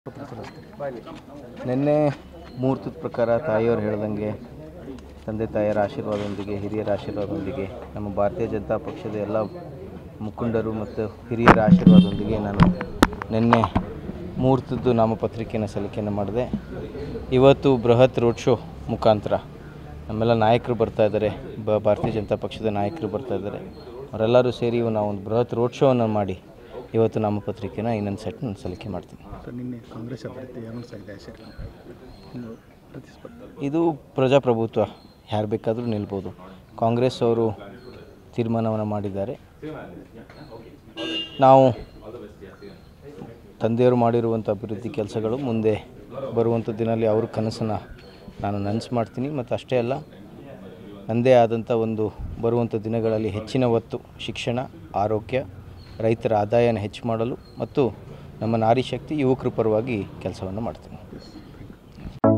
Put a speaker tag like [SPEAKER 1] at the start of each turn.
[SPEAKER 1] ನಿನ್ನೆ ಮುಹೂರ್ತದ ಪ್ರಕಾರ ತಾಯಿಯವರು ಹೇಳ್ದಂಗೆ ತಂದೆ ತಾಯಿಯರ ಆಶೀರ್ವಾದದೊಂದಿಗೆ ಹಿರಿಯರ ಆಶೀರ್ವಾದದೊಂದಿಗೆ ನಮ್ಮ ಭಾರತೀಯ ಜನತಾ ಪಕ್ಷದ ಎಲ್ಲ ಮುಖಂಡರು ಮತ್ತು ಹಿರಿಯರ ಆಶೀರ್ವಾದದೊಂದಿಗೆ ನಾನು ನಿನ್ನೆ ಮುಹೂರ್ತದ್ದು ನಾಮಪತ್ರಿಕೆಯನ್ನು ಸಲ್ಲಿಕೆಯನ್ನು ಮಾಡಿದೆ ಇವತ್ತು ಬೃಹತ್ ರೋಡ್ ಶೋ ಮುಖಾಂತರ ನಮ್ಮೆಲ್ಲ ನಾಯಕರು ಬರ್ತಾ ಇದ್ದಾರೆ ಬ ಭಾರತೀಯ ಜನತಾ ಪಕ್ಷದ ನಾಯಕರು ಬರ್ತಾ ಇದ್ದಾರೆ ಅವರೆಲ್ಲರೂ ಸೇರಿ ನಾವು ಒಂದು ಬೃಹತ್ ರೋಡ್ ಶೋವನ್ನು ಮಾಡಿ ಇವತ್ತು ನಾಮಪತ್ರಿಕೆನ ಇನ್ನೊಂದು ಸೆಟ್ ನಾನು ಸಲ್ಲಿಕೆ ಮಾಡ್ತೀನಿ
[SPEAKER 2] ಸರ್ ನಿನ್ನೆ ಕಾಂಗ್ರೆಸ್ ಅಭ್ಯರ್ಥಿ ಅರುಣ್ ಸೈದೆ ಹೆಸರು ಇನ್ನು ಪ್ರತಿಸ್ಪರ್ಧಿ
[SPEAKER 1] ಇದು ಪ್ರಜಾಪ್ರಭುತ್ವ ಯಾರು ಬೇಕಾದರೂ ನಿಲ್ಬೋದು ಕಾಂಗ್ರೆಸ್ ಅವರು ತೀರ್ಮಾನವನ್ನು ಮಾಡಿದ್ದಾರೆ ನಾವು ತಂದೆಯವರು ಮಾಡಿರುವಂಥ ಅಭಿವೃದ್ಧಿ ಕೆಲಸಗಳು ಮುಂದೆ ಬರುವಂಥ ದಿನದಲ್ಲಿ ಅವ್ರ ಕನಸನ್ನು ನಾನು ನನಸು ಮಾಡ್ತೀನಿ ಮತ್ತು ಅಷ್ಟೇ ಅಲ್ಲ ನನ್ನದೇ ಆದಂಥ ಒಂದು ಬರುವಂಥ ದಿನಗಳಲ್ಲಿ ಹೆಚ್ಚಿನ ಒತ್ತು ಶಿಕ್ಷಣ ಆರೋಗ್ಯ ರೈತರ ಆದಾಯನ ಹೆಚ್ಚು ಮಾಡಲು ಮತ್ತು ನಮ್ಮ ನಾರಿ ಶಕ್ತಿ ಯುವಕರ ಪರವಾಗಿ ಕೆಲಸವನ್ನು ಮಾಡ್ತೀನಿ